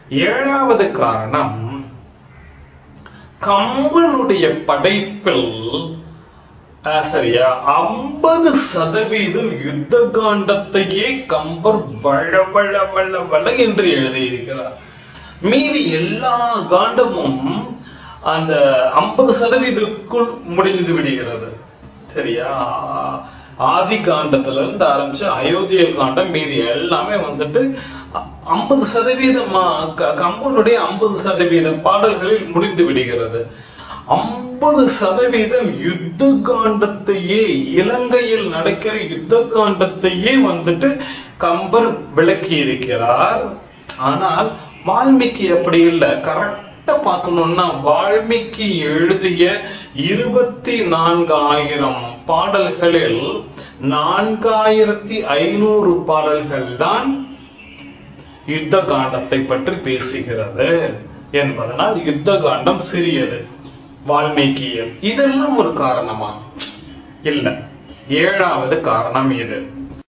ஏழாவது காரணம் கம்பனுடைய படைப்பில் ஆ, சரியா ஐம்பது சதவீதம் யுத்த காண்டத்தையே கம்பர் வள வள வள வள என்று எழுதியிருக்கிறார் மீதி எல்லா காண்டமும் அந்த ஐம்பது சதவீதத்துக்குள் முடிந்து விடுகிறது சரியா ஆதி காண்டத்துல இருந்து ஆரம்பிச்சு அயோத்திய காண்டம் மீதி எல்லாமே வந்துட்டு ஐம்பது சதவீதம் கம்பனுடைய ஐம்பது சதவீத பாடல்களில் முடிந்து விடுகிறது ஐம்பது சதவீதம் யுத்த காண்டத்தையே இலங்கையில் நடக்கிற யுத்த காண்டத்தையே வந்துட்டு கம்பர் விளக்கி இருக்கிறார் ஆனால் வால்மீகி அப்படி இல்லை கரெக்டா பார்க்கணும்னா வால்மீகி எழுதிய இருபத்தி நான்காயிரம் பாடல்களில் நான்காயிரத்தி ஐநூறு பாடல்கள் தான் யுத்த காண்டத்தை பற்றி பேசுகிறது என்பதனால் யுத்த காண்டம் சிறியது வால்மீகியில் இதெல்லாம் ஒரு காரணமா இல்ல ஏழாவது காரணம் இது